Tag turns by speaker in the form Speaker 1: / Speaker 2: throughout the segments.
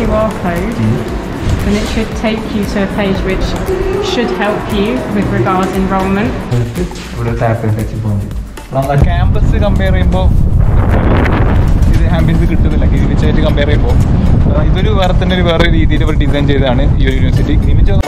Speaker 1: QR code, then it should take you to a page which should help you with regards enrolment.
Speaker 2: ഇവിടെ tap വെച്ച് പോകുന്നത്
Speaker 3: നമ്മളെ campus compare ചെയ്യുമ്പോൾ ഇത് ambience കിട്ടുന്നില്ല ഗ്രീനിച്ചായിട്ട് കമ്പയർ ചെയ്യുമ്പോൾ ഇതൊരു വേറെ തന്നെ ഒരു വേറെ രീതിയിൽ അവർ ഡിസൈൻ ചെയ്തതാണ് ഈ ഒരു university Greenwich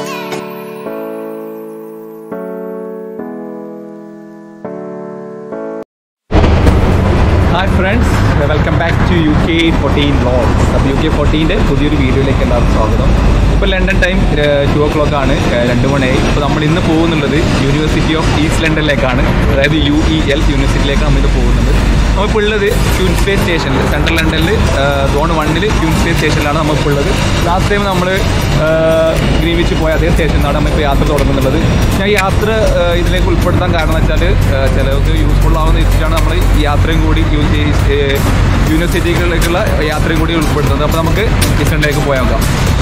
Speaker 3: hi friends welcome back to U K fourteen vlogs അപ്പോൾ യു കെ ഫോർട്ടീൻ്റെ പുതിയൊരു വീഡിയോയിലേക്ക് എല്ലാവർക്കും സ്വാഗതം ഇപ്പോൾ London time two o'clock ആണ് ഏഹ് രണ്ട് മണിയായി അപ്പോൾ നമ്മൾ ഇന്ന് പോകുന്നുള്ളത് യൂണിവേഴ്സിറ്റി ഓഫ് ഈസ്റ്റ് ലണ്ടനിലേക്കാണ് അതായത് യു ഇ എൽ യൂണിവേഴ്സിറ്റിയിലേക്കാണ് നമ്മൾ ഇത് പോകുന്നത് നമ്മളിപ്പോൾ ഉള്ളത് ക്യൂൻസ്പേ സ്റ്റേഷനിൽ സെൻട്രൽ ലണ്ടനിൽ സോൺ വണ്ണിൽ ക്യൂൻസ്പേ സ്റ്റേഷനിലാണ് നമ്മളിപ്പോൾ ഉള്ളത് ലാസ്റ്റ് ടൈം നമ്മൾ ഗ്രീൻവിച്ച് പോയ അതേ സ്റ്റേഷനിലാണ് നമ്മളിപ്പോൾ യാത്ര തുടങ്ങുന്നുള്ളത് ഞാൻ ഈ യാത്ര ഏഹ് ഇതിലേക്ക് ഉൾപ്പെടുത്താൻ കാരണം വെച്ചാൽ ചിലർക്ക് യൂസ്ഫുൾ ആവുന്ന വെച്ചിട്ടാണ് നമ്മൾ ഈ യാത്രയും കൂടി യു യൂണിവേഴ്സിറ്റികളിലേക്കുള്ള യാത്രയും കൂടി ഉൾപ്പെടുത്തുന്നത് അപ്പോൾ നമുക്ക് ഈസ്റ്റേണിലേക്ക് പോയാൽ നോക്കാം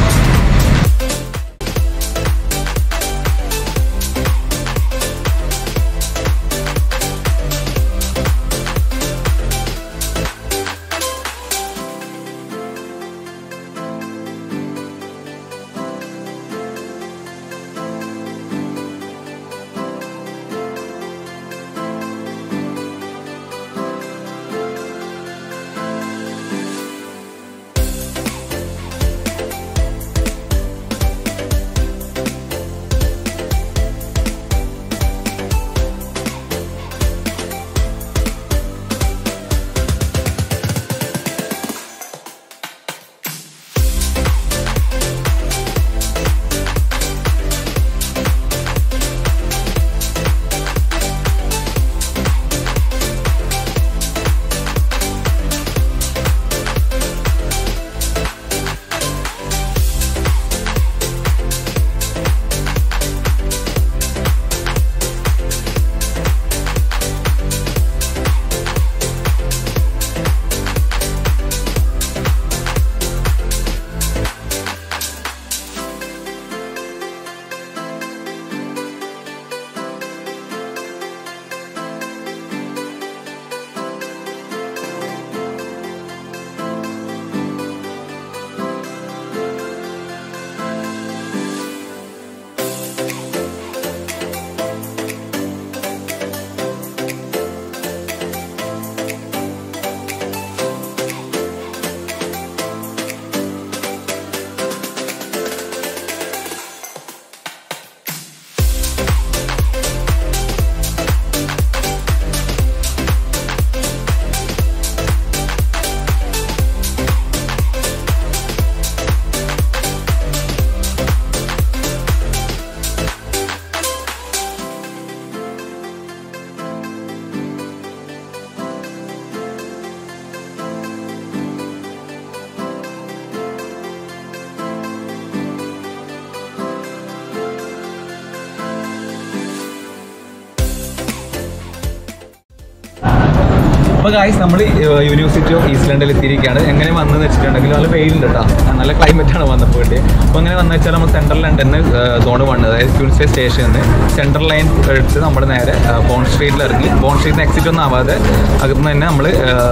Speaker 3: അപ്പോൾ ഗായ്സ് നമ്മൾ യൂണിവേഴ്സിറ്റി ഓഫ് ഈസ്റ്റ് ലണ്ടനിൽ എത്തിയിരിക്കുകയാണ് എങ്ങനെ വന്നതെന്ന് വെച്ചിട്ടുണ്ടെങ്കിൽ നല്ല വെയിലുണ്ട് കേട്ടോ നല്ല climate ആണ് വന്നപ്പോൾ വേണ്ടി അപ്പോൾ അങ്ങനെ വന്നു വെച്ചാൽ നമ്മൾ സെൻട്രൽ ലണ്ടനിൽ സോൺ വൺ അതായത് ക്യൂൻസ്പേ സ്റ്റേഷനിൽ നിന്ന് സെൻട്രൽ ലൈൻ എടുത്ത് നമ്മൾ നേരെ ബോൺ സ്ട്രീറ്റിൽ ഇറങ്ങി ബോൺ സ്ട്രീറ്റിൽ നിന്ന് എക്സിറ്റ് ഒന്നും ആവാതെ അകത്ത് തന്നെ നമ്മൾ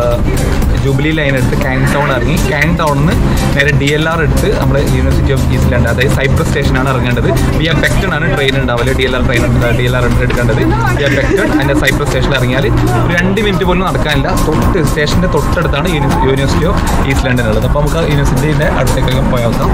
Speaker 3: ജൂബിലി ലൈൻ എടുത്ത് കാങ് ടൗൺ ഇറങ്ങി കാങ് ടൗണിൽ നിന്ന് നേരെ ഡി എൽ ആർ എടുത്ത് നമ്മൾ യൂണിവേഴ്സിറ്റി ഓഫ് ഈസ്റ്റ് ലണ്ടൻ അതായത് സൈപ്രസ് സ്റ്റേഷനാണ് ഇറങ്ങേണ്ടത് വി ആ പെക്ടൺ ആണ് ട്രെയിൻ ഉണ്ടാവില്ല D L R train D L R എടുക്കേണ്ടത് വി ആ പെക്ടൺ അതിൻ്റെ സൈപ്രസ് സ്റ്റേഷനിൽ ഇറങ്ങിയാൽ ഒരു രണ്ട് മിനിറ്റ് പോലും നടക്കാനില്ല തൊട്ട് സ്റ്റേഷൻ്റെ തൊട്ടടുത്താണ് uni- university of east London ഉള്ളത് അപ്പോൾ നമുക്ക് യൂണിവേഴ്സിറ്റിൻ്റെ അടുത്തേക്ക് പോയാൽ നോക്കാം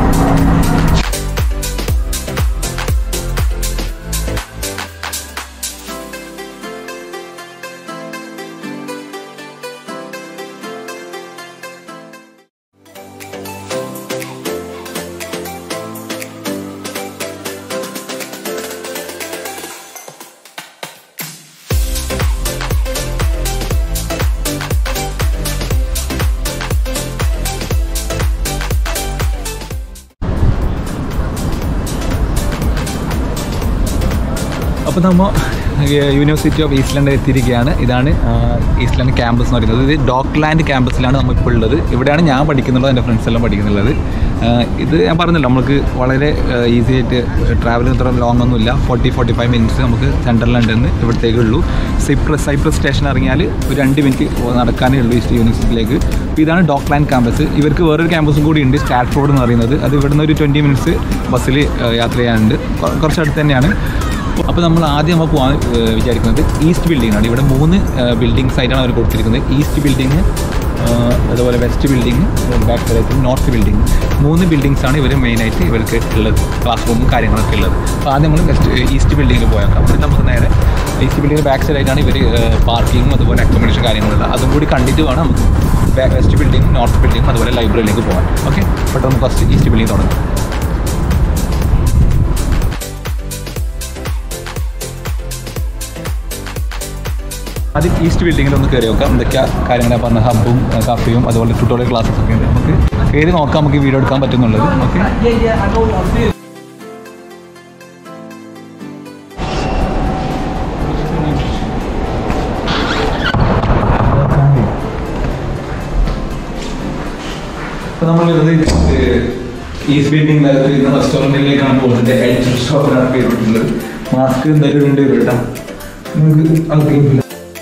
Speaker 3: അപ്പോൾ നമ്മൾ യൂണിവേഴ്സിറ്റി ഓഫ് ഈസ്റ്റ് ലണ്ടൻ എത്തിയിരിക്കുകയാണ് ഇതാണ് ഈസ്റ്റ് ലണ്ടൻ ക്യാമ്പസ് എന്ന് പറയുന്നത് ഇത് ഡോക്ലാൻഡ് ക്യാമ്പസിലാണ് നമ്മൾ ഇപ്പോൾ ഉള്ളത് ഇവിടെയാണ് ഞാൻ പഠിക്കുന്നുള്ളത് എൻ്റെ ഫ്രണ്ട്സ് എല്ലാം പഠിക്കുന്നുള്ളത് ആ, ഇത് ഞാൻ പറഞ്ഞല്ലോ നമുക്ക് വളരെ ഈസി ആയിട്ട് ട്രാവൽ ഇത്ര ലോങ് ഒന്നുമില്ല ഫോർട്ടി ഫോർട്ടി ഫൈവ് മിനിറ്റ്സ് നമുക്ക് സെൻട്രൽ ലണ്ടനിൽ നിന്ന് ഇവിടത്തേക്ക് ഉള്ളൂ സൈപ്രസ് സൈപ്രസ് സ്റ്റേഷൻ ഇറങ്ങിയാൽ ഒരു രണ്ട് മിനിറ്റ് നടക്കാനേ ഉള്ളൂ ഈസ്റ്റ് യൂണിവേഴ്സിറ്റിയിലേക്ക് അപ്പോൾ ഇതാണ് ഡോക്ക് ലാൻഡ് ക്യാമ്പസ് ഇവർക്ക് വേറൊരു ക്യാമ്പസും കൂടി ഉണ്ട് സ്റ്റാറ്റ്ഫോർഡ് എന്ന് പറയുന്നത് അത് ഇവിടുന്ന് ഒരു ട്വൻറ്റി മിനിറ്റ്സ് ബസ്സിൽ യാത്ര ചെയ്യാനുണ്ട് കൊ- കുറച്ച് അടുത്ത് തന്നെയാണ് അപ്പോൾ നമ്മൾ ആദ്യം നമ്മൾ പോകാൻ ഏഹ്, വിചാരിക്കുന്നത് ഈസ്റ്റ് ബിൽഡിംഗ് ആണ് ഇവിടെ മൂന്ന് ബിൽഡിങ്സ് ആയിട്ടാണ് അവർ കൊടുത്തിരിക്കുന്നത് ഈസ്റ്റ് ബിൽഡിംഗ് അതുപോലെ west building back side north building മൂന്ന് ബിൽഡിങ്സ് ആണ് ഇവർ മെയിനായിട്ട് ഇവർക്ക് ഉള്ളത് ക്ലാസ് റൂമും കാര്യങ്ങളൊക്കെ ഉള്ളത് അപ്പോൾ ആദ്യം നമ്മൾ വെസ്റ്റ് ഈസ്റ്റ് ബിൽഡിങ്ങിൽ പോയേക്കാം എന്നിട്ട് നമുക്ക് നേരെ ഈസ്റ്റ് ബിൽഡിംഗ് ബാക്ക് സൈഡായിട്ടാണ് ഇവർ പാർക്കിങ്ങും അതുപോലെ അക്കോമഡേഷൻ കാര്യങ്ങളുള്ളത് അതും കൂടി കണ്ടിട്ട് വേണം നമുക്ക് back west building north building അതുപോലെ ലൈബ്രറിയിലേക്ക് പോകാൻ ഓക്കെ പെട്ടെന്ന് നമുക്ക് ഫസ്റ്റ് ഈസ്റ്റ് ബിൽഡിംഗ് തുടങ്ങാം ആദ്യം ഈസ്റ്റ് ബിൽഡിങ്ങിൽ ഒന്ന് കയറി നോക്കാം എന്തൊക്കെയാ കാര്യങ്ങളാണ് പറഞ്ഞ ഹബ്ബും കഫയും അതുപോലെ ട്യൂട്ടോറിയൽ ക്ലാസ്സസ് ഒക്കെ ഉണ്ട് നമുക്ക് കയറി നോക്കാം നമുക്ക് വീഡിയോ എടുക്കാൻ പറ്റുന്നുള്ളത് ഓക്കെ ഇപ്പോൾ നമ്മൾ വരുന്നത് ഈസ്റ്റ് ബിൽഡിംഗിനകത്ത് ഇന്ന് റെസ്റ്റോറൻറ്റിലേക്കാണ് പോകുന്നത് എൽജി ഷോപ്പിനാണ് പേരിട്ടുള്ളത് മാസ്ക് എന്തായാലും ഉണ്ട് കേട്ടോ നിങ്ങൾക്ക് അത്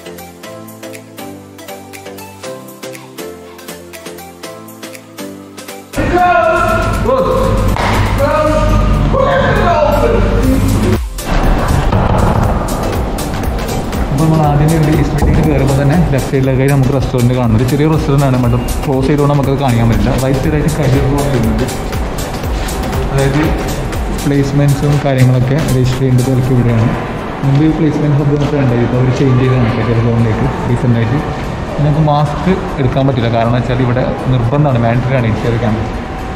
Speaker 3: അപ്പോൾ നമ്മൾ ആദ്യം ഇവിടെ ഈസ്റ്റ് ബിൽഡിങ്ങിൽ കയറുമ്പോൾ തന്നെ ലെഫ്റ്റ് സൈഡിലൊക്കെ നമുക്ക് റെസ്റ്റോറൻറ്റ് കാണുന്നത് ചെറിയ റെസ്റ്റോറൻ്റ് ആണ് മേഡം ക്ലോസ് ചെയ്തുകൊണ്ട് നമുക്കത് കാണിക്കാൻ പറ്റില്ല റൈറ്റ് സൈഡായിട്ട് കരിയർ റൂം വരുന്നുണ്ട് അതായത് പ്ലേസ്മെൻറ്റ്സും കാര്യങ്ങളൊക്കെ രജിസ്റ്റർ ചെയ്യേണ്ടത് എനിക്ക് ഇവിടെയാണ് മുമ്പ് ഈ പ്ലേസ്മെൻറ്റ് ഹബ്ബ് നമുക്ക് ഉണ്ടായിരുന്നു അവർ ചേഞ്ച് ചെയ്താണ് കരിയർ റൂമിലേക്ക് റീസെൻ്റായിട്ട് നമുക്ക് മാസ്ക് എടുക്കാൻ പറ്റില്ല കാരണം വെച്ചാൽ ഇവിടെ നിർബന്ധമാണ് മാൻഡറി ആണ് ഈ ചെറിയ ക്യാമ്പസ്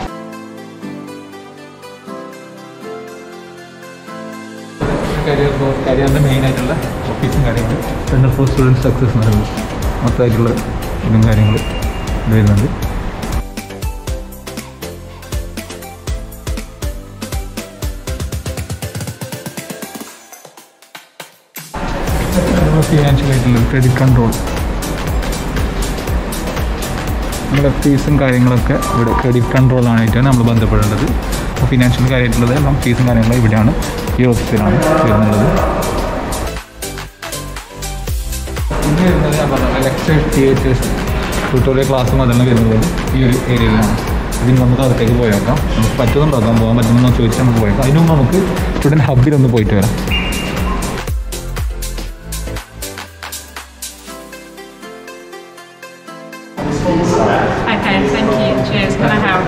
Speaker 3: കരിയർ കരിയറിൻ്റെ മെയിൻ ആയിട്ടുള്ള ഓഫീസും കാര്യങ്ങളും സെൻറ്റർ ഫോർ സ്റ്റുഡൻറ്റ് സക്സസ് എന്ന് പറയുന്നത് മൊത്തമായിട്ടുള്ള ഇതും കാര്യങ്ങൾ ഇത് വരുന്നുണ്ട് ഫിനാൻഷ്യൽ ആയിട്ടുള്ള ക്രെഡിറ്റ് കൺട്രോൾ നമ്മുടെ ഫീസും കാര്യങ്ങളൊക്കെ ഇവിടെ ക്രെഡിറ്റ് കൺട്രോൾ ആയിട്ടാണ് നമ്മൾ ബന്ധപ്പെടേണ്ടത് അപ്പോൾ ഫിനാൻഷ്യൽ കാര്യമായിട്ടുള്ളത് എല്ലാം ഫീസും കാര്യങ്ങളും ഇവിടെയാണ് ഈ ഓഫീസിലാണ് വരുന്നുള്ളത് പിന്നെ വരുന്നത് ഞാൻ പറഞ്ഞ ലെക്ചർ തിയേറ്റേഴ്സ് ട്യൂട്ടോറിയൽ ക്ലാസ്സും അതെല്ലാം വരുന്നത് ഈ ഒരു ഏരിയയിലാണ് ഇതിന് നമുക്ക് അകത്തേക്ക് പോയേക്കാം നമുക്ക് പറ്റുന്നുണ്ടോ നോക്കാം പോകാൻ പറ്റുമെന്നോ ചോദിച്ചാൽ നമുക്ക് പോയേക്കാം അതിന് മുമ്പ് നമുക്ക് സ്റ്റുഡൻറ്റ് ഹബ്ബിലൊന്ന് പോയിട്ട് വരാം
Speaker 1: Okay, thank you. Cheers. Can I help?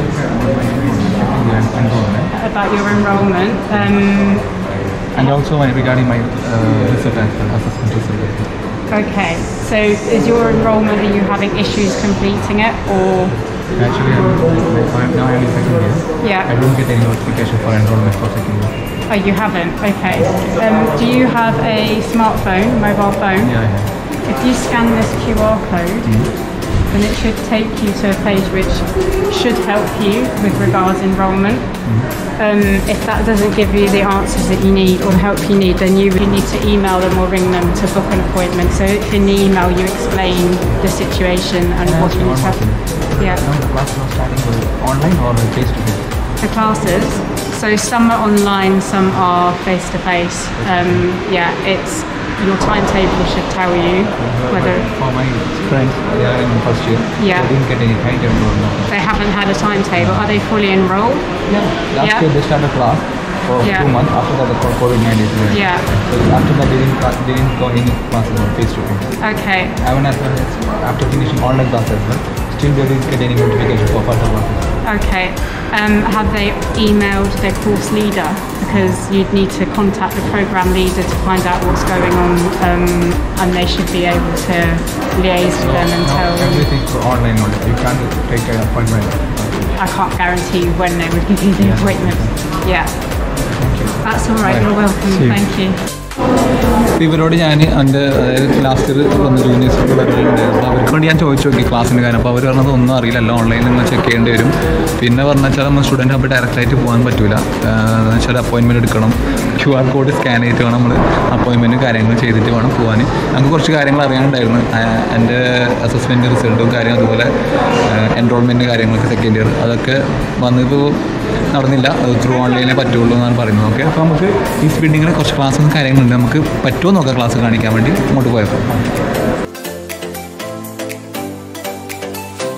Speaker 1: About your enrolment. Um,
Speaker 3: And also uh, regarding my uh, result as well, assessment result.
Speaker 1: okay, so is your enrolment, are you having issues completing it or?
Speaker 3: Actually, I'm, I'm now I'm in second year. I
Speaker 1: Yeah.
Speaker 3: don't get any notification for enrollment for second year.
Speaker 1: Oh, you haven't? Okay. Um, do you have a smartphone, mobile phone?
Speaker 3: Yeah, I have.
Speaker 1: If you scan this QR code, then it should take you to a page which should help you with regards enrolment. Um, if that doesn't give you the answers that you need or the help you need, then you, you need to email them or ring them to book an appointment. So in the email, you explain the situation and what you need to Yeah.
Speaker 3: Now the class was starting with online or face to face?
Speaker 1: The classes. So some are online, some are face to face. Um, yeah, it's your timetable should tell you whether
Speaker 3: for my friends, they are in first year.
Speaker 1: Yeah.
Speaker 3: They didn't get any timetable or nothing.
Speaker 1: they haven't had a timetable. Are they fully enrolled?
Speaker 3: Yeah. Last
Speaker 1: Yeah.
Speaker 3: year they started class for
Speaker 1: Yeah.
Speaker 3: two months. After that, the COVID nineteen.
Speaker 1: Yeah.
Speaker 3: So after that, they didn't cla- they didn't go any classes on face to face.
Speaker 1: Okay.
Speaker 3: Even as well as after finishing online class as well, still they didn't get any notification for further classes.
Speaker 1: Okay. Um, have they emailed their course leader? Because you'd need to contact the program leader to find out what's going on, um, and they should be able to liaise with them and
Speaker 3: No,
Speaker 1: tell them.
Speaker 3: everything for online only. You can't take an appointment.
Speaker 1: I can't guarantee you when they would give you the
Speaker 3: Yeah.
Speaker 1: appointment. Yeah.
Speaker 3: Thank you.
Speaker 1: That's all right. You're welcome.
Speaker 3: See you.
Speaker 1: Thank you.
Speaker 3: അപ്പോൾ ഇവരോട് ഞാൻ എൻ്റെ അതായത് last വന്ന ജൂനിയേഴ്സിൻ്റെ ഉണ്ടായിരുന്നു അവർക്ക് വേണ്ടി ഞാൻ ചോദിച്ചു നോക്കി ക്ലാസ്സിൻ്റെ കാര്യം അപ്പോൾ അവർ പറഞ്ഞത് ഒന്നും അറിയില്ല എല്ലാം ഓൺലൈനിൽ നിന്ന് ചെക്ക് ചെയ്യേണ്ടി വരും പിന്നെ പറഞ്ഞു വെച്ചാൽ നമ്മൾ സ്റ്റുഡൻറ്റ് അപ്പോൾ ഡയറക്റ്റായിട്ട് പോകാൻ പറ്റില്ല എന്ന് വെച്ചാൽ അപ്പോയിൻമെൻറ്റ് എടുക്കണം ക്യു ആർ കോഡ് സ്കാൻ ചെയ്തിട്ട് വേണം നമ്മൾ അപ്പോയിൻമെൻറ്റ് കാര്യങ്ങൾ ചെയ്തിട്ട് വേണം പോകാൻ നമുക്ക് കുറച്ച് കാര്യങ്ങൾ അറിയാനുണ്ടായിരുന്നു ആഹ് എൻ്റെ അസസ്മെൻറ്റ് റിസൾട്ടും കാര്യം അതുപോലെ എൻറോൾമെൻറ്റ് കാര്യങ്ങളൊക്കെ സെക്കൻഡ് ഇയർ അതൊക്കെ വന്നിപ്പോൾ നടന്നില്ല അത് ത്രൂ ഓൺലൈനിലേ പറ്റുള്ളൂ എന്നാണ് പറയുന്നത് ഓക്കെ അപ്പോൾ നമുക്ക് ഈ സ്പീഡിങ്ങിൽ കുറച്ച് ക്ലാസ്സും കാര്യങ്ങളുണ്ട് നമുക്ക് പറ്റുമോ നോക്കാം ക്ലാസ് കാണിക്കാൻ വേണ്ടി അങ്ങോട്ട് പോയപ്പോൾ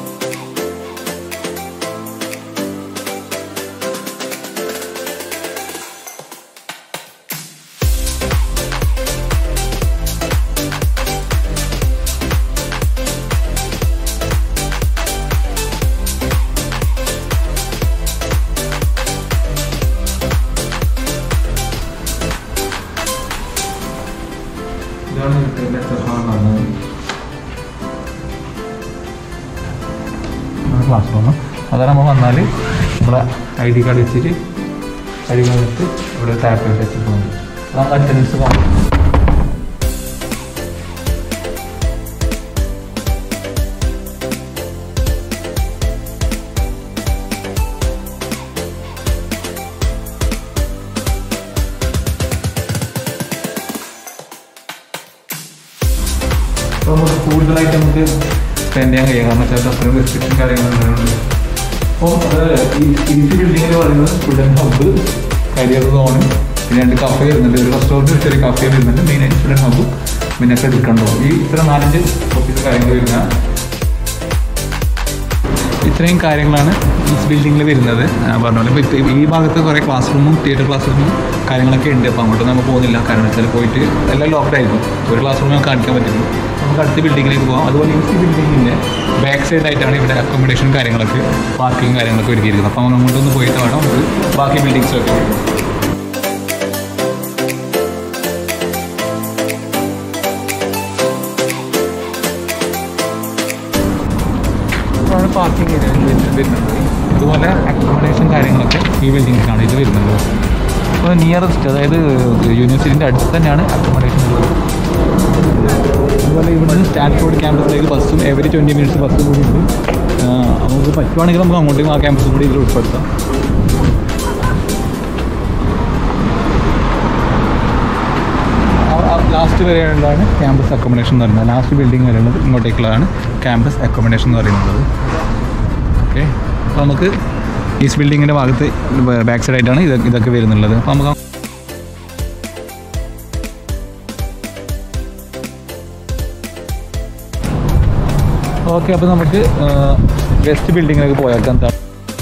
Speaker 3: ക്ലാസ് റൂം അതാണ് നമ്മൾ വന്നാൽ നമ്മളെ ഐ ഡി കാർഡ് വെച്ചിട്ട് ഐ ഡി കാർഡ് എടുത്ത് ഇവിടെ ടാപ്പ് വെച്ച് പോകുന്നത് അതാണ് അറ്റൻഡൻസ് പോകുന്നത് അപ്പോൾ നമുക്ക് കൂടുതലായിട്ട് നമുക്ക് സ്പെൻഡ് ചെയ്യാൻ കഴിയും കാരണം വെച്ചാൽ അത്രയും റെസ്ട്രിക്ഷൻ കാര്യങ്ങളുണ്ട് അപ്പോൾ അത് ഈ ഇൻസി ബിൽഡിങ്ങിൽ പറയുന്നത് സ്റ്റുഡൻറ്റ് ഹബ്ബ് കരിയർ സോണ് പിന്നെ രണ്ട് കഫേ വരുന്നുണ്ട് ഒരു റെസ്റ്റോറൻറ്റ് ചെറിയ കഫേ വരുന്നുണ്ട് മെയിനായിട്ട് സ്റ്റുഡൻറ്റ് ഹബ്ബും പിന്നെ ഒക്കെ എടുക്കണ്ടോ ഈ ഇത്ര നാലഞ്ച് ഓഫീസ് കാര്യങ്ങൾ വരുന്ന ഇത്രയും കാര്യങ്ങളാണ് ഈ ബിൽഡിങ്ങിൽ വരുന്നത് ഞാൻ പറഞ്ഞ പോലെ ഇപ്പോൾ ഇത് ഈ ഭാഗത്ത് കുറേ ക്ലാസ് റൂമും തിയേറ്റർ ക്ലാസ് റൂമും കാര്യങ്ങളൊക്കെ ഉണ്ട് അപ്പോൾ അങ്ങോട്ട് നമ്മൾ പോകുന്നില്ല കാരണം വെച്ചാൽ പോയിട്ട് എല്ലാം ലോക്ക്ഡ് ആയിരിക്കും ഒരു ക്ലാസ് റൂം നമുക്ക് കാണിക്കാൻ പറ്റുള്ളൂ നമുക്ക് അടുത്ത ബിൽഡിങ്ങിലേക്ക് പോകാം അതുപോലെ ഈ ബിൽഡിങ്ങിൻ്റെ ബാക്ക് സൈഡ് ആയിട്ടാണ് ഇവിടെ അക്കോമഡേഷൻ കാര്യങ്ങളൊക്കെ പാർക്കിംഗ് കാര്യങ്ങളൊക്കെ ഒരുക്കിയിരിക്കുന്നത് അപ്പോൾ അങ്ങോട്ടൊന്ന് പോയിട്ട് വേണം നമുക്ക് ബാക്കി ബിൽഡിങ്സൊക്കെ ആണ് പാർക്കിംഗ് ഏരിയ വരുന്നത് അതുപോലെ അക്കോമഡേഷൻ കാര്യങ്ങളൊക്കെ ഈ ബിൽഡിങ്സിലാണ് ഇത് വരുന്നത് അപ്പോൾ നിയറസ്റ്റ് അതായത് യൂണിവേഴ്സിറ്റിൻ്റെ അടുത്ത് തന്നെയാണ് അക്കോമഡേഷൻ ഉള്ളത് അതുപോലെ ഇവിടുന്ന് സ്റ്റാൻഫോർഡ് ക്യാമ്പസിലേക്ക് ബസ്സും എവറി ട്വൻറ്റി മിനിറ്റ്സ് ബസ്സും കൂടി ഉണ്ട് ആ, നമുക്ക് പറ്റുവാണെങ്കിൽ നമുക്ക് അങ്ങോട്ടേക്കും ആ ക്യാമ്പസും കൂടി ഇതിൽ ഉൾപ്പെടുത്താം ലാസ്റ്റ് വരെയുള്ളതാണ് ക്യാമ്പസ് അക്കോമഡേഷൻ എന്ന് പറയുന്നത് ലാസ്റ്റ് ബിൽഡിംഗ് വരെയുള്ളത് ഇങ്ങോട്ടേക്കുള്ളതാണ് ക്യാമ്പസ് അക്കോമഡേഷൻ എന്ന് പറയുന്നത് ഓക്കെ അപ്പോൾ നമുക്ക് ഈസ്റ്റ് ബിൽഡിങ്ങിൻ്റെ ഭാഗത്ത് ബാക്ക് സൈഡായിട്ടാണ് ഇത് ഇതൊക്കെ വരുന്നുള്ളത് അപ്പോൾ നമുക്ക് ഓക്കെ അപ്പോൾ നമുക്ക് വെസ്റ്റ് ബിൽഡിങ്ങിലേക്ക് പോയേക്കാം എന്താ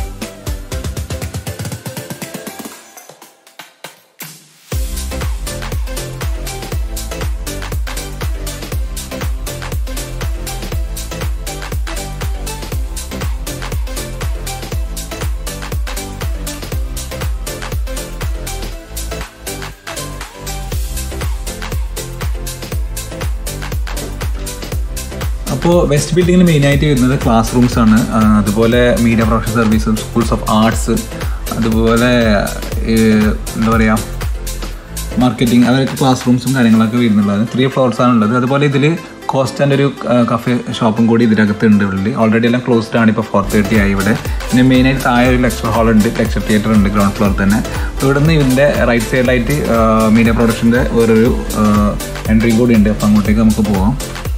Speaker 3: അപ്പോൾ വെസ്റ്റ് ബിൽഡിങ്ങിൽ മെയിനായിട്ട് വരുന്നത് ക്ലാസ് റൂംസ് ആണ് ആ, അതുപോലെ മീഡിയ പ്രൊഫഷണൽ സർവീസും സ്കൂൾസ് ഓഫ് ആർട്സ് അതുപോലെ ഏ, എന്താ പറയുക മാർക്കറ്റിംഗ് അതൊക്കെ ക്ലാസ് റൂംസും കാര്യങ്ങളൊക്കെ വരുന്നുള്ളത് ത്രീ ഫ്ലോർസ് ആണുള്ളത് അതുപോലെ ഇതിൽ കോസ്റ്റാൻ്റെ ഒരു കഫേ ഷോപ്പും കൂടി ഇതിനകത്ത് ഉണ്ട് ഇവിടെ ഓൾറെഡി എല്ലാം ക്ലോസ്ഡ് ആണ് ഇപ്പോൾ ഫോർ തേർട്ടി ആയി ഇവിടെ പിന്നെ മെയിനായിട്ട് താഴെ ഒരു ലെക്ചർ ഹാൾ ഉണ്ട് ലെക്ചർ തിയേറ്റർ ഉണ്ട് ഗ്രൗണ്ട് ഫ്ലോർ തന്നെ അപ്പോൾ ഇവിടെ നിന്ന് ഇതിൻ്റെ റൈറ്റ് സൈഡിലായിട്ട് മീഡിയ പ്രൊഡക്ഷൻ്റെ വേറൊരു എൻട്രി കൂടി ഉണ്ട് അപ്പോൾ അങ്ങോട്ടേക്ക് നമുക്ക് പോകാം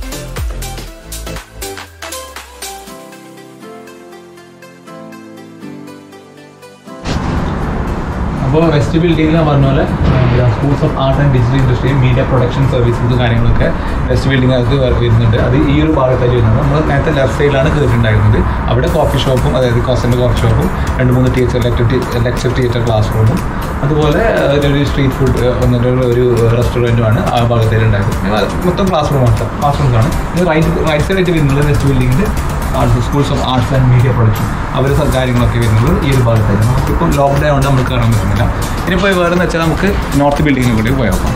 Speaker 3: അപ്പോൾ വെസ്റ്റ് ബിൽഡിങ്ങിൽ പറഞ്ഞ പോലെ schools of art and digital industry media production services കാര്യങ്ങളൊക്കെ വെസ്റ്റ് ബിൽഡിങ്ങിനകത്ത് വരുന്നുണ്ട് അത് ഈ ഒരു ഭാഗത്തായിട്ട് വരുന്നത് നമ്മൾ നേരത്തെ ലെഫ്റ്റ് സൈഡിലാണ് കയറിയിട്ടുണ്ടായിരുന്നത് അവിടെ കോഫി ഷോപ്പും അതായത് കോസൻ്റെ കോഫി ഷോപ്പും രണ്ട് മൂന്ന് ടീച്ചർ ലെക്ചർ തിയേറ്റർ ക്ലാസ് റൂമും അതുപോലെ ഏഹ്, ഒരു സ്ട്രീറ്റ് ഫുഡ് എന്നിട്ടുള്ള ഒരു റെസ്റ്റോറൻറ്റുമാണ് ആ ഭാഗത്തേക്ക് ഉണ്ടായിരുന്നത് മൊത്തം ക്ലാസ് റൂമാണ് ക്ലാസ് റൂംസ് ആണ് ഇത് റൈറ്റ് റൈറ്റ് സൈഡായിട്ട് വരുന്നത് വെസ്റ്റ് ബിൽഡിങ്ങിൻ്റെ arts schools of arts and media production അവർ കാര്യങ്ങളൊക്കെ വരുന്നത് ഈ ഒരു ഭാഗത്തായിരുന്നു നമുക്കിപ്പോൾ ലോക്ക്ഡൗൺ കൊണ്ട് നമുക്ക് കാണാൻ പറ്റുന്നില്ല ഇനിയിപ്പോൾ വേറെ എന്ന് വെച്ചാൽ നമുക്ക് നോർത്ത് ബിൽഡിങ്ങിന് കൂടി പോയി നോക്കാം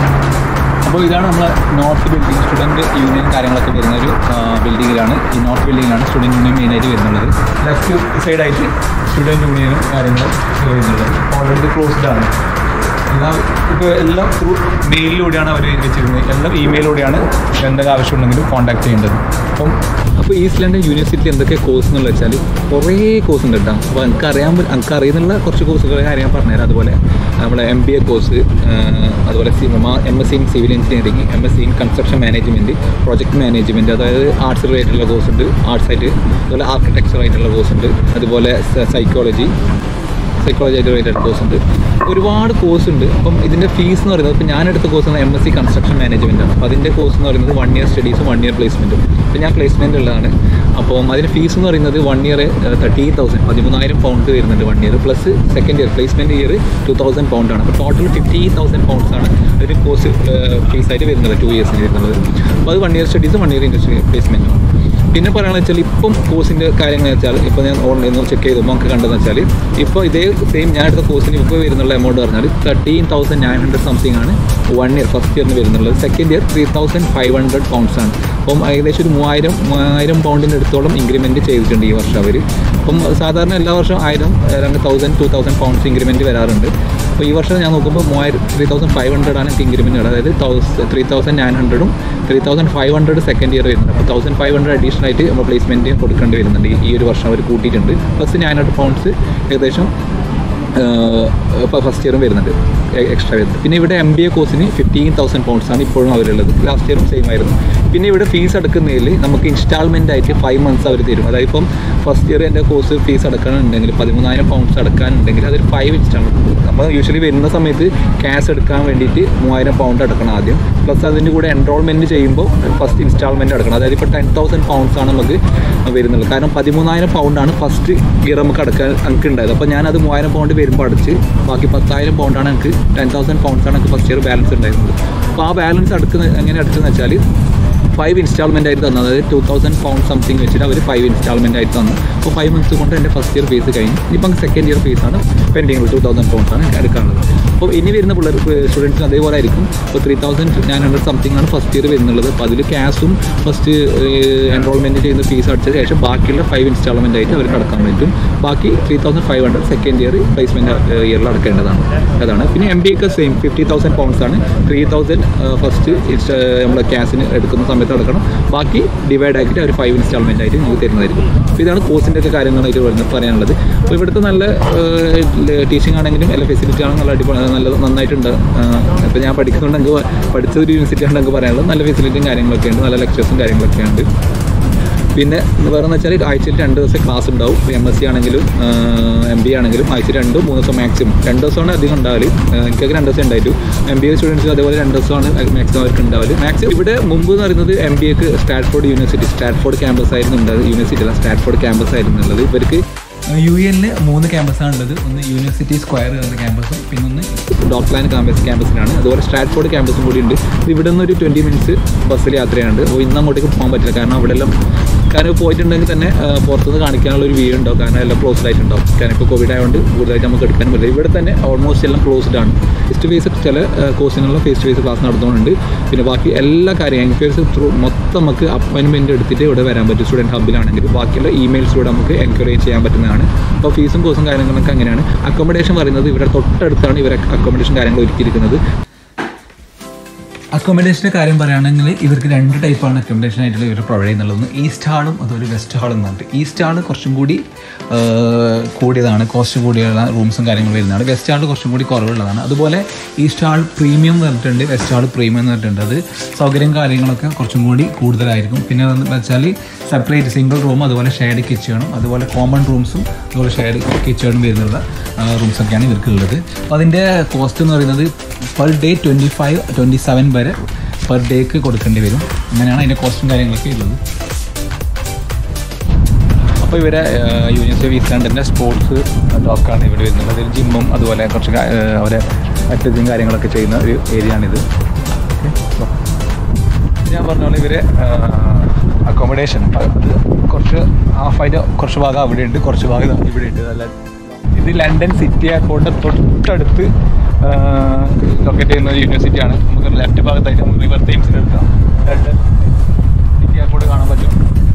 Speaker 3: അപ്പോൾ ഇതാണ് നമ്മളെ നോർത്ത് ബിൽഡിംഗ് സ്റ്റുഡൻറ്റ് യൂണിയൻ കാര്യങ്ങളൊക്കെ വരുന്ന ഒരു ബിൽഡിങ്ങിലാണ് ഈ നോർത്ത് ബിൽഡിങ്ങിലാണ് സ്റ്റുഡൻറ്റ് യൂണിയൻ മെയിനായിട്ട് വരുന്നുള്ളത് ലെഫ്റ്റ് സൈഡായിട്ട് സ്റ്റുഡൻറ്റ് യൂണിയനും കാര്യങ്ങളും വരുന്നുള്ളത് ഓൾറെഡി ക്ലോസ്ഡ് ആണ് എന്നാൽ ഇപ്പോൾ എല്ലാം ത്രൂ മെയിലിലൂടെയാണ് അവർ വെച്ചിരുന്നത് എല്ലാം ഇമെയിലൂടെയാണ് എന്തൊക്കെ ആവശ്യമുണ്ടെങ്കിലും കോൺടാക്ട് ചെയ്യേണ്ടത് അപ്പം അപ്പോൾ ഈസ്റ്റ് ലണ്ടൻ യൂണിവേഴ്സിറ്റി എന്തൊക്കെ കോഴ്സ് എന്ന് വെച്ചാൽ കുറേ കോഴ്സ് ഉണ്ട് കേട്ടോ അപ്പോൾ എനിക്ക് അറിയാൻ എനിക്ക് അറിയുന്നുള്ള കുറച്ച് കോഴ്സുകളെ കാര്യം ഞാൻ പറഞ്ഞുതരാം അതുപോലെ നമ്മുടെ എം ബി എ കോഴ്സ് അതുപോലെ M S C in civil engineering M S C in construction management project management അതായത് ആർട്സ് റിലേറ്റഡുള്ള കോഴ്സ് ഉണ്ട് ആർട്സ് ആയിട്ട് അതുപോലെ ആർക്കിടെക്ചർ ആയിട്ടുള്ള കോഴ്സ് ഉണ്ട് അതുപോലെ സൈക്കോളജി സൈക്കോളജി ആയിട്ട് റിലേറ്റഡ് കോഴ്സ് ഉണ്ട് ഒരുപാട് കോഴ്സ് ഉണ്ട് അപ്പം ഇതിൻ്റെ ഫീസ് എന്ന് പറയുന്നത് ഇപ്പോൾ ഞാൻ എടുത്ത course M S C construction management ആണ് അപ്പോൾ അതിൻ്റെ കോഴ്സ് എന്ന് പറയുന്നത് വൺ ഇയർ സ്റ്റഡീസും വൺ ഇയർ പ്ലേസ്മെൻറ്റും അപ്പോൾ ഞാൻ പ്ലേസ്മെൻ്റ് ഉള്ളതാണ് അപ്പം അതിന് ഫീസ് എന്ന് പറയുന്നത് വൺ ഇയർ തേർട്ടി തൗസൻഡ് പതിമൂന്നായിരം പൗണ്ട് വരുന്നുണ്ട് one year plus second year placement year two thousand pound ആണ് അപ്പോൾ ടോട്ടൽ ഫിഫ്റ്റി തൗസൻഡ് പൗണ്ട്സ് ആണ് അതിന് കോഴ്സ് ഫീസായിട്ട് വരുന്നത് ടു ഇയേഴ്സിന് വരുന്നത് അപ്പോൾ അത് വൺ ഇയർ സ്റ്റഡീസും വൺ ഇയർ ഇൻഡസ്ട്രി പ്ലേസ്മെൻറ്റും പിന്നെ പറയുകയാണെന്ന് വെച്ചാൽ ഇപ്പം കോഴ്സിൻ്റെ കാര്യങ്ങൾ വെച്ചാൽ ഇപ്പോൾ ഞാൻ ഓൺലൈനിൽ നിന്ന് ചെക്ക് ചെയ്തപ്പോൾ നമുക്ക് കണ്ടതെന്ന് വെച്ചാൽ ഇപ്പോൾ ഇതേ സെയിം ഞാൻ എടുത്ത കോഴ്സിന് ഇപ്പോൾ വരുന്നുള്ള എമൗണ്ട് പറഞ്ഞാൽ thirteen thousand nine hundred something ആണ് വൺ ഇയർ ഫസ്റ്റ് ഇയറിന് വരുന്നുള്ളത് second year three thousand five hundred pounds ആണ് അപ്പം ഏകദേശം ഒരു മൂവായിരം മൂവായിരം പൗണ്ടിൻ്റെ അടുത്തോളം ഇൻക്രിമെൻറ്റ് ചെയ്തിട്ടുണ്ട് ഈ വർഷം അവർ അപ്പം സാധാരണ എല്ലാ വർഷവും ആയിരം രണ്ട് thousand two thousand pounds increment വരാറുണ്ട് അപ്പോൾ ഈ വർഷം ഞാൻ നോക്കുമ്പോൾ മൂവായിരം ത്രീ തൗസൻഡ് ഫൈവ് ഹൺഡ്രഡ് ആണ് എനിക്ക് ഇൻക്രിമെൻറ്റ് അതായത് തൗസൻഡ് ത്രീ തൗസൻഡ് നയൻ ഹൺഡ്രഡും three thousand five hundred second year വരുന്നുണ്ട് അപ്പോൾ തൗസൻഡ് ഫൈവ് ഹൺഡ്രഡ് അഡീഷണൽ ആയിട്ട് നമ്മൾ പ്ലേസ്മെൻറ്റ് കൊടുക്കേണ്ടി വരുന്നുണ്ട് ഈ- ഈ ഒരു വർഷം അവർ കൂട്ടിയിട്ടുണ്ട് പ്ലസ് നയൻ ഹൺഡ്രഡ് പൗണ്ട്സ് ഏകദേശം ഇപ്പോൾ ഫസ്റ്റ് ഇയറും വരുന്നുണ്ട് എക്സ്ട്രാ വരുന്നുണ്ട് പിന്നെ ഇവിടെ എം ബി എ കോഴ്സിന് ഫിഫ്റ്റീൻ തൗസൻഡ് പൗണ്ട്സ് ആണ് ഇപ്പോഴും അവരുള്ളത് ലാസ്റ്റ് ഇയറും സെയിം ആയിരുന്നു പിന്നെ ഇവിടെ ഫീസ് അടക്കുന്നതിൽ നമുക്ക് ഇൻസ്റ്റാൾമെൻ്റ് ആയിട്ട് ഫൈവ് മന്ത്സ് അവർ തരും അതായത് ഇപ്പം ഫസ്റ്റ് ഇയർ എൻ്റെ കോഴ്സ് ഫീസ് അടക്കാനുണ്ടെങ്കിൽ പതിമൂന്നായിരം പൗണ്ട്സ് അടക്കാനുണ്ടെങ്കിൽ അതൊരു ഫൈവ് ഇൻസ്റ്റാൾമെൻറ്റ് നമ്മൾ യൂഷ്വലി വരുന്ന സമയത്ത് ക്യാഷ് എടുക്കാൻ വേണ്ടിയിട്ട് മൂവായിരം പൗണ്ട് അടക്കണം ആദ്യം പ്ലസ് അതിൻ്റെ കൂടെ എൻറോൾമെൻറ്റ് ചെയ്യുമ്പോൾ ഫസ്റ്റ് ഇൻസ്റ്റാൾമെൻറ്റ് അടക്കണം അതായത് ഇപ്പോൾ ടെൻ തൗസൻഡ് പൗണ്ട്സ് ആണ് നമുക്ക് വരുന്നുള്ളത് കാരണം പതിമൂന്നായിരം പൗണ്ടാണ് ഫസ്റ്റ് ഇയർ നമുക്ക് അടക്കാൻ എനിക്ക് ഉണ്ടായത് അപ്പോൾ ഞാനത് മൂവായിരം പൗണ്ട് വരുമ്പോൾ അടച്ച് ബാക്കി പത്തായിരം പൗണ്ടാണ് എനിക്ക് ടെൻ തൗസൻഡ് പൗണ്ട്സാണ് എനിക്ക് ഫസ്റ്റ് ഇയർ ബാലൻസ് ഉണ്ടായിരുന്നത് അപ്പോൾ ആ ബാലൻസ് അടക്കുന്ന എങ്ങനെ അടച്ചെന്ന് വെച്ചാൽ ഫൈവ് ഇൻസ്റ്റാൾമെൻ്റ് ആയിട്ട് തന്നു അതായത് ടു തൗസൻഡ് പൗണ്ട് സംതിങ് വെച്ചിട്ട് അവർ ഫൈവ് ഇൻസ്റ്റാൾമെൻ്റ് ആയിട്ട് തന്നു അപ്പോൾ ഫൈവ് മന്ത്സ് കൊണ്ട് എൻ്റെ ഫസ്റ്റ് ഇയർ ഫീസ് കഴിഞ്ഞു ഇനിയിപ്പം സെക്കൻഡ് ഇയർ ഫീസാണ് പെൻഡിങ് ടു തൗസൻഡ് പൗണ്ട്സ് ആണ് എടുക്കാനുള്ളത് അപ്പോൾ ഇനി വരുന്ന പിള്ളേർ സ്റ്റുഡൻസിന് അതേപോലെ ആയിരിക്കും ഇപ്പോൾ three thousand nine hundred something ആണ് ഫസ്റ്റ് ഇയർ വരുന്നുള്ളത് അപ്പോൾ അതിൽ ക്യാഷും ഫസ്റ്റ് എൻറോൾമെൻറ്റ് ചെയ്യുന്ന ഫീസ് അടച്ച ശേഷം ബാക്കിയുള്ള ഫൈവ് ഇൻസ്റ്റാൾമെൻ്റ് ആയിട്ട് അവർക്ക് അടക്കാൻ പറ്റും ബാക്കി three thousand five hundred second year placement ഇയറിൽ അടക്കേണ്ടതാണ് അതാണ് പിന്നെ എം ബി ഒക്കെ സെയിം ഫിഫ്റ്റി തൗസൻഡ് പൗണ്ട്സ് ആണ് ത്രീ തൗസൻഡ് ഫസ്റ്റ് നമ്മൾ ക്യാഷിന് എടുക്കുന്ന സമയത്ത് അടക്കണം ബാക്കി ഡിവൈഡ് ആക്കിയിട്ട് അവർ ഫൈവ് ഇൻസ്റ്റാൾമെൻ്റ് ആയിട്ട് നിങ്ങൾക്ക് തരുന്നതായിരിക്കും അപ്പോൾ ഇതാണ് കോഴ്സിൻ്റെ ഒക്കെ കാര്യങ്ങളാണ് ഇത് വരുന്നത് പറയാനുള്ളത് അപ്പോൾ ഇവിടുത്തെ നല്ല ടീച്ചിങ് ആണെങ്കിലും എല്ലാ ഫെസിലിറ്റി ആണെങ്കിലും നല്ല അടിപൊളി നല്ല നന്നായിട്ടുണ്ട് ഇപ്പോൾ ഞാൻ പഠിക്കുന്നുണ്ട് എനിക്ക് പഠിച്ച ഒരു യൂണിവേഴ്സിറ്റി ആണ് എനിക്ക് പറയാനുള്ളത് നല്ല ഫെസിലിറ്റിയും കാര്യങ്ങളൊക്കെ ഉണ്ട് നല്ല ലെക്ചേഴ്സും കാര്യങ്ങളൊക്കെ ഉണ്ട് പിന്നെ വേറെ എന്ന് വെച്ചാൽ ആഴ്ചയിൽ രണ്ട് ദിവസം ക്ലാസ് ഉണ്ടാവും എം എസ് സി ആണെങ്കിലും എം ബി ആണെങ്കിലും ആഴ്ച രണ്ട് മൂന്ന് ദിവസം മാക്സിമം രണ്ട് ദിവസമാണ് അധികം ഉണ്ടാവല് ഏഹ് എനിക്കൊക്കെ രണ്ട് ദിവസം ഉണ്ടായിട്ടു എം ബി എ സ്റ്റുഡൻസിന് അതേപോലെ രണ്ട് ദിവസമാണ് മാക്സിമം അവർക്ക് ഉണ്ടാവല് മാക്സിമം ഇവിടെ മുമ്പ് എന്ന് പറയുന്നത് എം ബി എക്ക് സ്റ്റാറ്റ്ഫോർഡ് യൂണിവേഴ്സിറ്റി സ്റ്റാറ്റ്ഫോർഡ് ക്യാമ്പസ് ആയിരുന്നു ഉണ്ടായത് യൂണിവേഴ്സിറ്റി അല്ല സ്റ്റാറ്റ്ഫോർഡ് ക്യാമ്പസ് ആയിരുന്നു ഉള്ളത് ഇവർക്ക് യു എനിൽ മൂന്ന് ക്യാമ്പസാണ് ഉള്ളത് ഒന്ന് യൂണിവേഴ്സിറ്റി സ്ക്വയർ എന്ന ക്യാമ്പസും പിന്നെ ഒന്ന് ഡോക്ലാൻഡ് ക്യാമ്പസ് ക്യാമ്പസിലാണ് അതുപോലെ സ്റ്റാറ്റ്ഫോർഡ് ക്യാമ്പസും കൂടി ഉണ്ട് ഇവിടെ നിന്ന് ഒരു ട്വൻറ്റി മിനിറ്റ്സ് ബസ്സിൽ യാത്രയുണ്ട് അപ്പോൾ ഇന്ന് അങ്ങോട്ടേക്ക് പോകാൻ പറ്റില്ല കാരണം അവിടെ എല്ലാം കാരണം പോയിട്ടുണ്ടെങ്കിൽ തന്നെ ആ, പുറത്തുനിന്ന് കാണിക്കാനുള്ള ഒരു വ്യൂ ഉണ്ടാവും കാരണം എല്ലാം ക്ലോസ്ഡ് ആയിട്ടുണ്ടാവും കാരണം ഇപ്പോൾ കോവിഡ് ആയതുകൊണ്ട് കൂടുതലായിട്ട് നമുക്ക് എടുക്കാൻ പറ്റില്ല ഇവിടെ തന്നെ ഓൾമോസ്റ്റ് എല്ലാം ക്ലോസ്ഡ് ആണ് ഫേസ് ടു ഫേസ് ചില കോഴ്സിനുള്ള ഫേസ് ടു ഫേസ് ക്ലാസ് നടത്തുന്നുണ്ട് പിന്നെ ബാക്കി എല്ലാ കാര്യം എൻക്വയറീസ് ത്രൂ മൊത്തം നമുക്ക് അപ്പോയിൻമെൻറ്റ് എടുത്തിട്ട് ഇവിടെ വരാൻ പറ്റും സ്റ്റുഡൻറ്റ് ഹബിലാണെങ്കിൽ ബാക്കിയുള്ള ഇമെയിൽസിലൂടെ നമുക്ക് എൻക്വയറി ചെയ്യാൻ പറ്റുന്നതാണ് അപ്പോൾ ഫീസും കോഴ്സും കാര്യങ്ങളൊക്കെ അങ്ങനെയാണ് അക്കോമഡേഷൻ പറയുന്നത് ഇവിടെ തൊട്ടടുത്താണ് ഇവർ അക്കോമഡേഷൻ കാര്യങ്ങൾ ഒരുക്കിയിരിക്കുന്നത് അക്കോമഡേഷൻ്റെ കാര്യം പറയുകയാണെങ്കിൽ ഇവർക്ക് രണ്ട് ടൈപ്പാണ് അക്കോമഡേഷൻ ആയിട്ടുള്ള ഇവർ പ്രൊവൈഡ് ചെയ്യുന്നുള്ളത് ഒന്ന് ഈസ്റ്റ് ഹാളും അതുപോലെ വെസ്റ്റ് ഹാളും എന്ന് പറഞ്ഞിട്ട് ഈസ്റ്റ് ഹാൾ കുറച്ചും കൂടി ആ, കൂടിയതാണ് കോസ്റ്റ് കൂടിയുള്ള റൂംസും കാര്യങ്ങളും വരുന്നതാണ് വെസ്റ്റ് ഹാൾ കുറച്ചും കൂടി കുറവുള്ളതാണ് അതുപോലെ ഈസ്റ്റ് ഹാൾ പ്രീമിയം എന്ന് പറഞ്ഞിട്ടുണ്ട് വെസ്റ്റ് ഹാൾ പ്രീമിയം എന്ന് പറഞ്ഞിട്ടുണ്ട് അത് സൗകര്യം കാര്യങ്ങളൊക്കെ കുറച്ചും കൂടി കൂടുതലായിരിക്കും പിന്നെ എന്ന് വെച്ചാൽ സെപ്പറേറ്റ് സിംഗിൾ റൂം അതുപോലെ ഷെയർഡ് കിച്ചണും അതുപോലെ കോമൺ റൂംസും അതുപോലെ ഷെയർഡ് കിച്ചണും വരുന്നുള്ള റൂംസൊക്കെയാണ് ഇവർക്കുള്ളത് അപ്പോൾ അതിൻ്റെ കോസ്റ്റ് എന്ന് പറയുന്നത് per day twenty five twenty seven വരെ പെർ ഡേക്ക് കൊടുക്കേണ്ടി വരും അങ്ങനെയാണ് അതിൻ്റെ കോസ്റ്റും കാര്യങ്ങളൊക്കെ ഉള്ളത് അപ്പോൾ ഇവരെ യൂണിവേഴ്സിറ്റി ഓഫ് ഈസ്റ്റാൻഡിൻ്റെ സ്പോർട്സ് ഡോക്കാണ് ഇവിടെ വരുന്നത് അതിൽ ജിമ്മും അതുപോലെ കുറച്ച് കാ- ഏഹ് അവരെ അത്ലറ്റിക്കും കാര്യങ്ങളൊക്കെ ചെയ്യുന്ന ഒരു ഏരിയ ആണിത് ഓക്കെ ഞാൻ പറഞ്ഞ പോലെ ഇവരെ അക്കോമഡേഷൻ അത് കുറച്ച് ഹാഫായിട്ട് കുറച്ച് ഭാഗം അവിടെ ഉണ്ട് കുറച്ച് ഭാഗം ഇതാ ഇവിടെ ഉണ്ട് നല്ല ഇത് ലണ്ടൻ സിറ്റി എയർപോർട്ടിൻ്റെ തൊട്ടടുത്ത് ലൊക്കേറ്റ് ചെയ്യുന്ന ഒരു യൂണിവേഴ്സിറ്റിയാണ് നമുക്ക് ലെഫ്റ്റ് ഭാഗത്തായിട്ട് നമുക്ക് റിവർ തേംസിന് എടുക്കാം ലണ്ടൻ സിറ്റി എയർപോർട്ട് കാണാൻ പറ്റും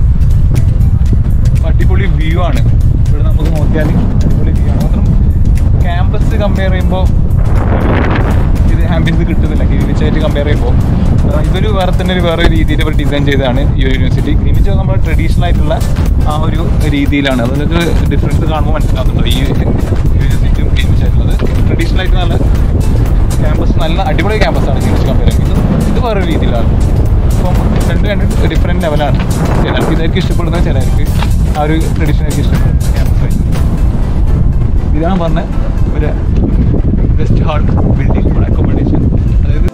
Speaker 3: അപ്പൊ അടിപൊളി വ്യൂ ആണ് ഇവിടെ നമുക്ക് നോക്കിയാൽ അടിപൊളി വ്യൂ ആണ് മാത്രം ക്യാമ്പസ് കമ്പയർ ചെയ്യുമ്പോൾ ഇത് ആംബിയൻസ് കിട്ടുന്നില്ല ഗ്രീനിച്ചായിട്ട് കമ്പയർ ചെയ്യുമ്പോൾ ഇതൊരു വേറെ തന്നെ ഒരു വേറെ രീതിയിൽ അവർ ഡിസൈൻ ചെയ്തതാണ് ഈ ഒരു യൂണിവേഴ്സിറ്റി ഗ്രീനിച്ച് നമ്മുടെ ട്രഡീഷണൽ ആയിട്ടുള്ള ആ ഒരു രീതിയിലാണ് അത് നിങ്ങൾക്ക് ഡിഫറൻസ് കാണുമ്പോൾ മനസ്സിലാവുന്നുണ്ടോ ഈ യൂണിവേഴ്സിറ്റിയും ഗ്രീനിച്ച് ആയിട്ടുള്ളത് ട്രഡീഷണൽ ആയിട്ട് നല്ല ക്യാമ്പസ് നല്ല അടിപൊളി ക്യാമ്പസാണ് ഗ്രീനിച്ച് കമ്പയർ ചെയ്യുന്നത് ഇത് വേറെ രീതിയിലാണ് അപ്പം രണ്ട് രണ്ട് ഡിഫറെൻറ്റ് ലെവലാണ് ചിലർക്ക് ഇതായിരിക്കും ഇഷ്ടപ്പെടുന്നത് ചിലർക്ക് ആ ഒരു ട്രഡീഷണൽ ഇഷ്ടപ്പെടുന്നത് ക്യാമ്പസ് ഇതാണ് പറഞ്ഞ ഒരു വെസ്റ്റ് ഹാൾ ബിൽഡിംഗ് അക്കോമഡേഷൻ അതായത്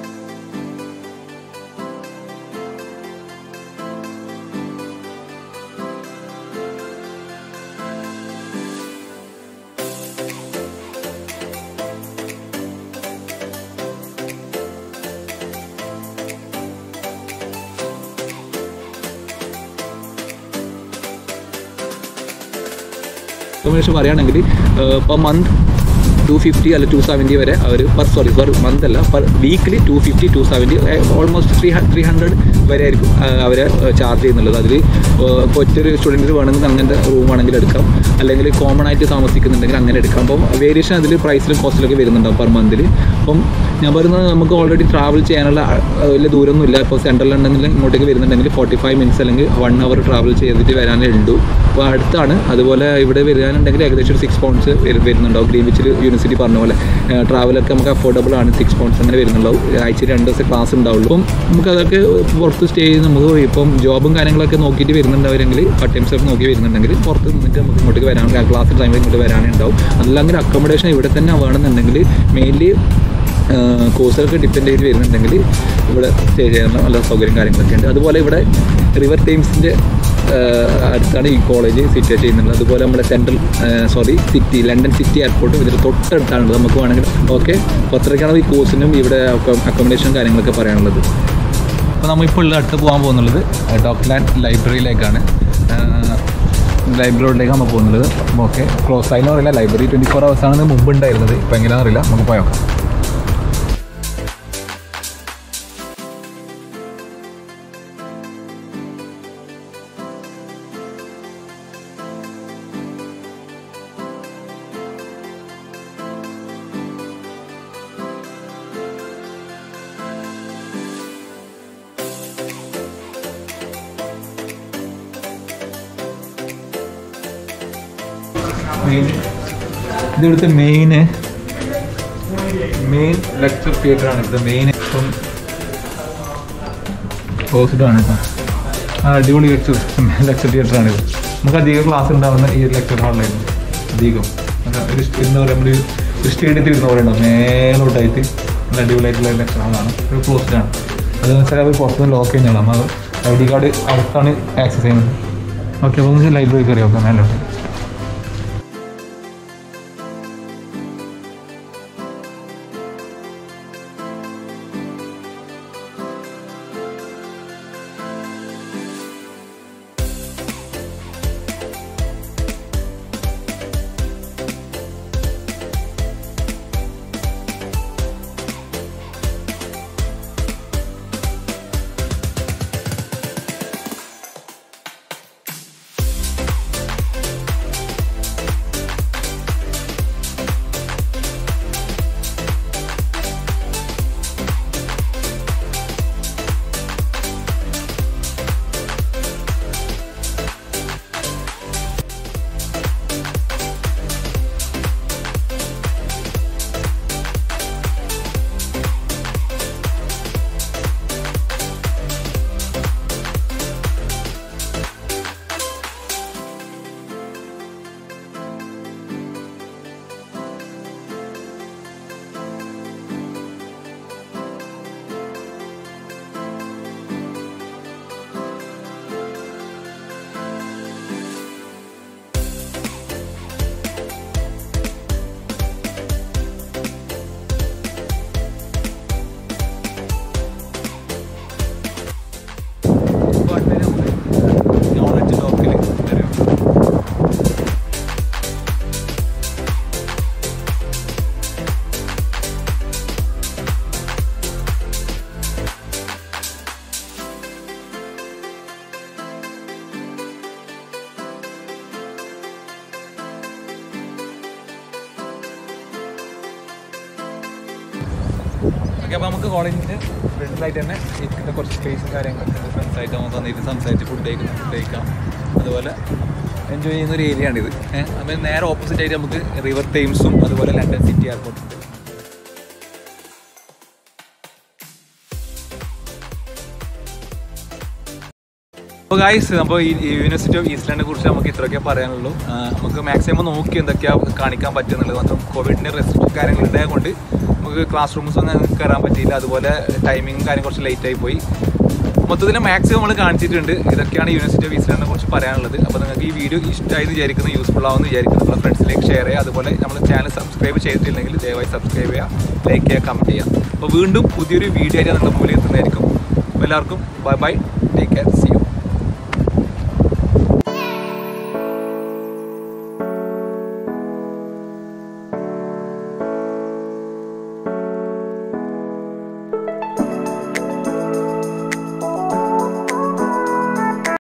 Speaker 3: അക്കോമഡേഷൻ പറയുകയാണെങ്കിൽ പെർ മന്ത് ടു ഫിഫ്റ്റി അല്ല ടു സെവൻറ്റി വരെ അവർ പെർ സോറി പെർ മന്ത് അല്ല per weekly two fifty two seventy almost three three hundred വരെ ആയിരിക്കും അവർ ചാർജ് ചെയ്യുന്നുള്ളത് അതിൽ ഇപ്പോൾ ഒറ്റൊരു സ്റ്റുഡൻറ്റിന് വേണമെങ്കിൽ അങ്ങനത്തെ റൂം ആണെങ്കിൽ എടുക്കാം അല്ലെങ്കിൽ കോമൺ ആയിട്ട് താമസിക്കുന്നുണ്ടെങ്കിൽ അങ്ങനെ എടുക്കാം അപ്പം വേരിയേഷൻ അതിൽ പ്രൈസിലും കോസ്റ്റിലൊക്കെ വരുന്നുണ്ടാവും പെർ മന്തിൽ അപ്പം ഞാൻ പറയുന്നത് നമുക്ക് ഓൾറെഡി ട്രാവൽ ചെയ്യാനുള്ള അഹ്, വലിയ ദൂരമൊന്നുമില്ല ഇപ്പോൾ സെൻട്രൽ ലണ്ടനിൽ ഇങ്ങോട്ടേക്ക് വരുന്നുണ്ടെങ്കിൽ ഫോർട്ടി ഫൈവ് മിനിറ്റ്സ് അല്ലെങ്കിൽ വൺ അവർ ട്രാവൽ ചെയ്തിട്ട് വരാനേ ഉള്ളൂ അപ്പോൾ അടുത്താണ് അതുപോലെ ഇവിടെ വരാനുണ്ടെങ്കിൽ ഏകദേശം ഒരു സിക്സ് പൗണ്ട്സ് വരുന്നുണ്ടാവും ഗ്രീൻവിച്ചിൽ യൂണിവേഴ്സിറ്റി പറഞ്ഞ പോലെ ട്രാവലൊക്കെ നമുക്ക് അഫോർഡബിൾ ആണ് സിക്സ് പൗണ്ട്സ് അങ്ങനെ വരുന്നുണ്ടാവും ആഴ്ചയിൽ രണ്ട് ദിവസം ക്ലാസ് ഉണ്ടാവുള്ളൂ അപ്പം നമുക്കതൊക്കെ പുറത്ത് സ്റ്റേ ചെയ്ത് നമുക്ക് ഇപ്പം ജോബും കാര്യങ്ങളൊക്കെ നോക്കിയിട്ട് വരുന്നുണ്ടവരെങ്കിൽ പാർട്ട് ടൈംസ് ഒക്കെ നോക്കി വരുന്നുണ്ടെങ്കിൽ പുറത്ത് നിന്നിട്ട് നമുക്ക് ഇങ്ങോട്ടേക്ക് വരാൻ ക്ലാസ് ടൈമിൽ ഇങ്ങോട്ട് വരാനേ ഉണ്ടാവും അതല്ലെങ്കിൽ അക്കോമഡേഷൻ ഇവിടെ തന്നെ വേണമെന്നുണ്ടെങ്കിൽ മെയിൻലി കോഴ്സുകൾക്ക് ഡിപ്പെൻഡ് ചെയ്ത് വരുന്നുണ്ടെങ്കിൽ ഇവിടെ സ്റ്റേ ചെയ്യാനുള്ള നല്ല സൗകര്യം കാര്യങ്ങളൊക്കെ ഉണ്ട് അതുപോലെ ഇവിടെ റിവർ ടൈംസിൻ്റെ അടുത്താണ് ഈ കോളേജ് സിറ്റുവേറ്റ് ചെയ്യുന്നത് അതുപോലെ നമ്മുടെ central sorry city London city എയർപോർട്ടും ഇതിൽ തൊട്ടടുത്താണ് നമുക്ക് വേണമെങ്കിൽ ഓക്കെ അപ്പോൾ അത്രയ്ക്കാണ് ഈ കോഴ്സിനും ഇവിടെ അക്കോമഡേഷനും കാര്യങ്ങളൊക്കെ പറയാനുള്ളത് അപ്പോൾ നമ്മളിപ്പോൾ ഉള്ള അടുത്ത് പോകാൻ പോകുന്നുള്ളത് ഡോക്ലാൻഡ് ലൈബ്രറിയിലേക്കാണ് ലൈബ്രറിയിലേക്ക് നമ്മൾ പോകുന്നുള്ളത് ഓക്കെ ക്ലോസ് ആയിന്ന് അറിയില്ല ലൈബ്രറി ട്വൻറ്റി ഫോർ ഹവേഴ്സ് ആണ് മുമ്പ് ഉണ്ടായിരുന്നത് ഇപ്പോൾ എങ്ങനെയാണെന്ന് അറിയില്ല നമുക്ക് പോയോക്കാം മെയിൻ ഇതിവിടുത്തെ മെയിന് മെയിൻ ലെക്ചർ തിയേറ്റർ ആണ് ഇവിടുത്തെ മെയിൻ ഇപ്പം ക്ലോസ്ഡ് ആണ് കേട്ടോ ആ അടിപൊളി ലെക്ചർ ലെക്ചർ തിയേറ്റർ ആണ് ഇത് നമുക്ക് അധികം ക്ലാസ് ഉണ്ടാവുന്ന ഈ ലെക്ചർ ഹാളിലായിരുന്നു അധികം നമുക്ക് ഒരു എന്താ പറയുക നമ്മൾ ഒരു സ്റ്റേഡിയത്തിൽ ഇരുന്ന പോലെ ഉണ്ടാവും മേലോട്ടായിട്ട് നല്ല അടിപൊളിയായിട്ടുള്ള ലെക്ചർ ഹാളാണ് ഒരു ക്ലോസ്ഡ് ആണ് അതെന്ന് വെച്ചാൽ അവർ പുറത്തുനിന്ന് ലോക്ക് ചെയ്യുന്നതാണ് നമ്മൾ ഐ ഡി കാർഡ് അകത്താണ് ആക്സസ് ചെയ്യുന്നത് ഓക്കെ അപ്പോൾ നമുക്ക് ലൈബ്രറി കയറി നോക്കാം മേലോട്ട് നോളജ് ഡോക്കിൽ വരും ഓക്കെ അപ്പോൾ നമുക്ക് കോളേജിൻ്റെ ഫ്രണ്ടിലായിട്ട് തന്നെ ഇരിക്കുന്ന കുറച്ച് സ്പേസും കാര്യങ്ങളൊക്കെ ഉണ്ട് ഫ്രണ്ട്സായിട്ട് നമുക്ക് വന്നിട്ട് സംസാരിച്ച് ഫുഡ് കഴിക്കാം ഫുഡ് കഴിക്കാം അതുപോലെ എൻജോയ് ചെയ്യുന്ന ഒരു ഏരിയ ആണിത് ഏഹ് അപ്പോൾ നേരെ ഓപ്പോസിറ്റ് ആയിട്ട് നമുക്ക് റിവർ തെയിംസും അതുപോലെ ലണ്ടൻ സിറ്റി എയർപോർട്ട് ഉണ്ട് അപ്പോൾ ഗായ്സ് അപ്പോൾ ഈ യൂണിവേഴ്സിറ്റി ഓഫ് ഈസ്റ്റ്ലാൻഡിനെ കുറിച്ച് നമുക്ക് ഇത്രയൊക്കെ പറയാനുള്ളൂ ആ, നമുക്ക് മാക്സിമം നോക്കി എന്തൊക്കെയാണ് കാണിക്കാൻ പറ്റുന്നുള്ളത് മാത്രം കോവിഡിൻ്റെ റെസ്റ്റും കാര്യങ്ങൾ ഉണ്ടായത് കൊണ്ട് നമുക്ക് ക്ലാസ് റൂംസ് ഒന്നും കയറാൻ പറ്റിയില്ല അതുപോലെ ടൈമിങ്ങും കാര്യം കുറച്ച് ലേറ്റ് ആയി പോയി മൊത്തത്തിൽ മാക്സിമം നമ്മൾ കാണിച്ചിട്ടുണ്ട് ഇതൊക്കെയാണ് യൂണിവേഴ്സിറ്റി ഓഫ് ഈസ്റ്റ്ലാൻഡിനെ കുറിച്ച് പറയാനുള്ളത് അപ്പോൾ നിങ്ങൾക്ക് ഈ വീഡിയോ ഇഷ്ടമായി എന്ന് വിചാരിക്കുന്നു യൂസ്ഫുൾ ആവുമെന്ന് വിചാരിക്കുന്നു നിങ്ങളുടെ ഫ്രണ്ട്സിലേക്ക് ഷെയർ ചെയ്യുക അതുപോലെ നമ്മൾ ചാനൽ സബ്സ്ക്രൈബ് ചെയ്തിട്ടില്ലെങ്കിൽ ദയവായി സബ്സ്ക്രൈബ് ചെയ്യുക ലൈക്ക് ചെയ്യുക കമൻറ്റ് ചെയ്യുക അപ്പോൾ വീണ്ടും പുതിയൊരു വീഡിയോ ആയിട്ട് നിങ്ങളുടെ മുമ്പിൽ എത്തുന്നതായിരിക്കും അപ്പോൾ എല്ലാവർക്കും bye bye take care see U